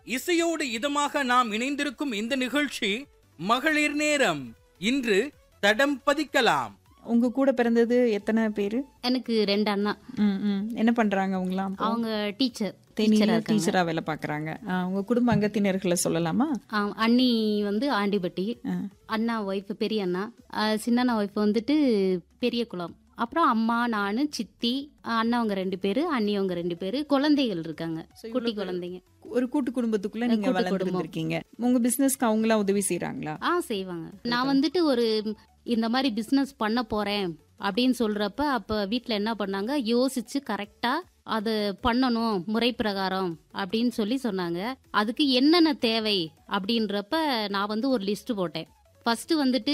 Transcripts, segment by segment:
இசையோடு இதமாக நாம் இணைந்திருக்கும் இந்த நிகழ்ச்சி மகளிர் நேரம் இன்று தடம் பதிக்கலாம் உங்க கூட பிறந்தது எத்தனை பேரு எனக்கு ரெண்டு அண்ணா ம், ம். என்ன பண்றாங்க அவங்களாம் அப்போ? அவங்க டீச்சர் தேனியில டீச்சரா இருக்காங்க டீச்சரா வேலை பாக்குறாங்க ஆ, உங்க குடும்ப அங்கத்தினர்களை சொல்லலாமா ஆ, அண்ணி வந்து ஆண்டிபட்டி ஆ. அண்ணா ஒய்ஃப் பெரிய அண்ணா ஆ, சின்னண்ணா ஒய்ஃப் வந்துட்டு பெரிய குளம் அப்புறம் அம்மா நானு சித்தி ஆ, அண்ணாவங்க ரெண்டு பேரு அண்ணியவங்க ரெண்டு பேரு குழந்தைகள் இருக்காங்க குட்டி குழந்தைங்க ஒரு கூட்டு குடும்பத்துக்குள்ள நீங்க கூட்டு வளர்ந்துருக்கீங்க உங்க பிசினஸ்க்கு அவங்களா உதவி செய்யறாங்களா ஆ செய்வாங்க நான் வந்துட்டு ஒரு இந்த மாதிரி பிசினஸ் பண்ண போறேன் அப்படின்னு சொல்றப்ப அப்ப வீட்ல என்ன பண்ணாங்க யோசிச்சு கரெக்டா அது பண்ணணும் முறை பிரகாரம் அப்படின்னு சொல்லி சொன்னாங்க அதுக்கு என்னென்ன தேவை அப்படின்றப்ப நான் வந்து ஒரு லிஸ்ட் போட்டேன் ஃபர்ஸ்ட் வந்துட்டு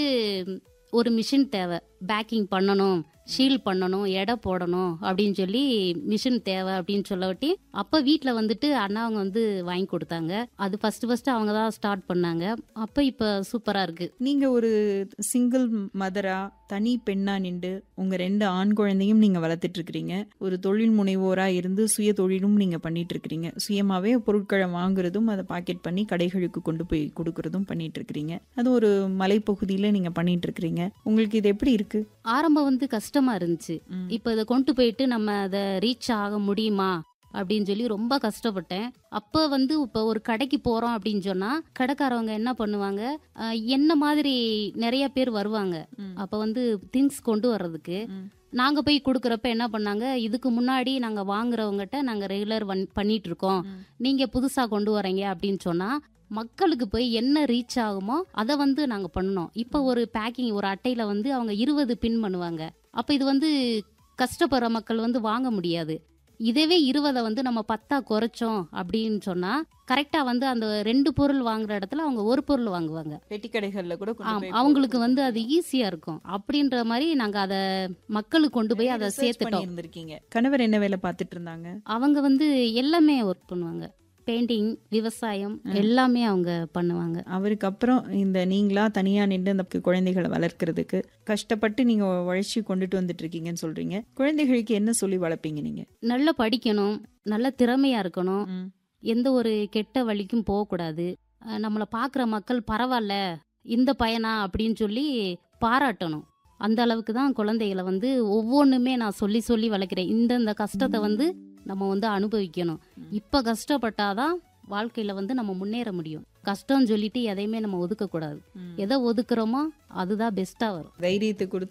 ஒரு மிஷின் தேவை பேக்கிங் பண்ணணும் ஷீல் பண்ணணும் எடை போடணும் அப்படின்னு சொல்லி மிஷின் தேவை அப்படின்னு சொல்லவட்டி அப்ப வீட்ல வந்துட்டு அண்ணாவங்க வந்து வாங்கி கொடுத்தாங்க அது ஃபர்ஸ்ட் ஃபர்ஸ்ட் அவங்க தான் ஸ்டார்ட் பண்ணாங்க அப்ப இப்ப சூப்பரா இருக்கு நீங்க ஒரு சிங்கிள் மதரா தனி பெண்ணா நின்று உங்க ரெண்டு ஆண் குழந்தையும் நீங்க வளர்த்துட்டு இருக்கிறீங்க ஒரு தொழில் முனைவோரா இருந்து சுய தொழிலும் நீங்க பண்ணிட்டு இருக்கிறீங்க சுயமாவே பொருட்களை வாங்குறதும் அதை பாக்கெட் பண்ணி கடைகளுக்கு கொண்டு போய் கொடுக்கறதும் பண்ணிட்டு இருக்கிறீங்க அது ஒரு மலைப்பகுதியில நீங்க பண்ணிட்டு இருக்கிறீங்க உங்களுக்கு இது எப்படி இருக்கு ஆரம்பம் வந்து கஷ்டமா இருந்துச்சு ம். இப்ப இதை கொண்டு போயிட்டு நம்ம அதை ரீச் ஆக முடியுமா அப்படின்னு சொல்லி ரொம்ப கஷ்டப்பட்டேன் அப்ப வந்து இப்ப ஒரு கடைக்கு போறோம் அப்படின்னு சொன்னா கடைக்காரவங்க என்ன பண்ணுவாங்க அஹ், என்ன மாதிரி நிறைய பேர் வருவாங்க ம். அப்ப வந்து திங்ஸ் கொண்டு வர்றதுக்கு ம். நாங்க போய் கொடுக்கறப்ப என்ன பண்ணாங்க இதுக்கு முன்னாடி நாங்க வாங்குறவங்ககிட்ட நாங்க ரெகுலர் பண்ணிட்டு இருக்கோம் ம். நீங்க புதுசா கொண்டு வரீங்க அப்படின்னு சொன்னா மக்களுக்கு போய் என்ன ரீச் ஆகுமோ அதை வந்து நாங்க பண்ணோம் இப்போ ஒரு பேக்கிங் ஒரு அட்டையில வந்து அவங்க இருபது பின் பண்ணுவாங்க அப்ப இது வந்து கஷ்டப்படுற மக்கள் வந்து வாங்க முடியாது இதவே இருபதை வந்து நம்ம பத்தா குறைச்சோம் அப்படின்னு சொன்னா கரெக்டா வந்து அந்த ரெண்டு பொருள் வாங்குற இடத்துல அவங்க ஒரு பொருள் வாங்குவாங்க பெட்டி கடைகள்ல கூட கொண்டு ஆம், போய் அவங்களுக்கு வந்து அது ஈஸியா இருக்கும் அப்படின்ற மாதிரி நாங்க அத மக்களுக்கு கொண்டு போய் அதை சேர்த்துட்டோம் இருந்திருக்கீங்க கணவர் என்ன வேலை பார்த்துட்டு இருந்தாங்க அவங்க வந்து எல்லாமே ஒர்க் பண்ணுவாங்க பெயிண்டிங் விவசாயம் எல்லாமே அவங்க பண்ணுவாங்க அவருக்கு அப்புறம் இந்த நீங்களா தனியா நின்று அந்த குழந்தைகளை வளர்க்கறதுக்கு கஷ்டப்பட்டு நீங்க உழைச்சி கொண்டுட்டு வந்துட்டு இருக்கீங்கன்னு சொல்றீங்க குழந்தைகளுக்கு என்ன சொல்லி வளர்ப்பீங்க நீங்க நல்லா படிக்கணும் நல்ல திறமையா இருக்கணும் ம். எந்த ஒரு கெட்ட வழிக்கும் போகக்கூடாது அஹ் நம்மளை பார்க்குற மக்கள் பரவாயில்ல இந்த பையனா அப்படின்னு சொல்லி பாராட்டணும் அந்த அளவுக்கு தான் குழந்தைகளை வந்து ஒவ்வொன்றுமே நான் சொல்லி சொல்லி வளர்க்குறேன் இந்தந்த கஷ்டத்தை வந்து நம்ம வந்து அனுபவிக்கணும் இப்போ கஷ்டப்பட்டாதான் வாழ்க்கையில வந்து நம்ம முன்னேற முடியும் கஷ்டம்னு சொல்லிட்டு எதையுமே நம்ம ஒதுக்கக்கூடாது ம். எதை ஒதுக்குறோமோ அதுதான் பெஸ்ட்டாக வரும் தைரியத்தை கொடுத்து